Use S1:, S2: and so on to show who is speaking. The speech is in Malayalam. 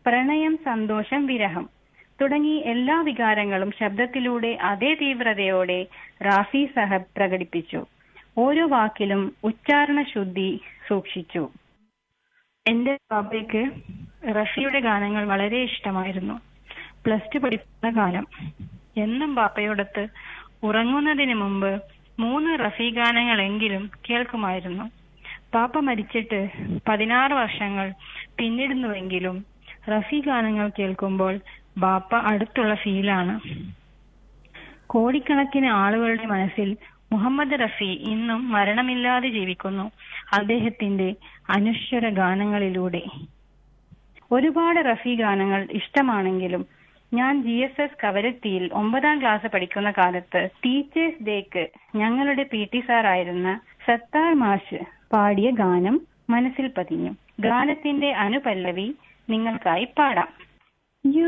S1: പ്രണയം സന്തോഷം വിരഹം തുടങ്ങി എല്ലാ വികാരങ്ങളും ശബ്ദത്തിലൂടെ അതേ തീവ്രതയോടെ റാഫി സാഹബ് പ്രകടിപ്പിച്ചു ഓരോ വാക്കിലും ഉച്ചാരണ ശുദ്ധി സൂക്ഷിച്ചു എന്റെ ബാബയ്ക്ക് റഫിയുടെ ഗാനങ്ങൾ വളരെ ഇഷ്ടമായിരുന്നു പ്ലസ് ടു പഠിക്കുന്ന കാലം എന്നും ബാപ്പയോടൊത്ത് ഉറങ്ങുന്നതിന് മുമ്പ് മൂന്ന് റഫി ഗാനങ്ങളെങ്കിലും കേൾക്കുമായിരുന്നു പാപ്പ മരിച്ചിട്ട് പതിനാറ് വർഷങ്ങൾ പിന്നിടുന്നുവെങ്കിലും റഫി ഗാനങ്ങൾ കേൾക്കുമ്പോൾ ബാപ്പ അടുത്തുള്ള ഫീലാണ് കോടിക്കണക്കിന് ആളുകളുടെ മനസ്സിൽ മുഹമ്മദ് റഫി ഇന്നും മരണമില്ലാതെ ജീവിക്കുന്നു അദ്ദേഹത്തിന്റെ അനശ്വര ഗാനങ്ങളിലൂടെ ഒരുപാട് റഫി ഗാനങ്ങൾ ഇഷ്ടമാണെങ്കിലും ഞാൻ ജി എസ് എസ് കവരത്തിയിൽ ഒമ്പതാം ക്ലാസ് പഠിക്കുന്ന കാലത്ത് ടീച്ചേഴ്സ് ഡേക്ക് ഞങ്ങളുടെ പി ടി സാറായിരുന്ന സത്താർ മാഷ് പാടിയ ഗാനം മനസ്സിൽ പതിഞ്ഞു ഗാനത്തിന്റെ അനുപല്ലവി നിങ്ങൾക്കായി പാടാം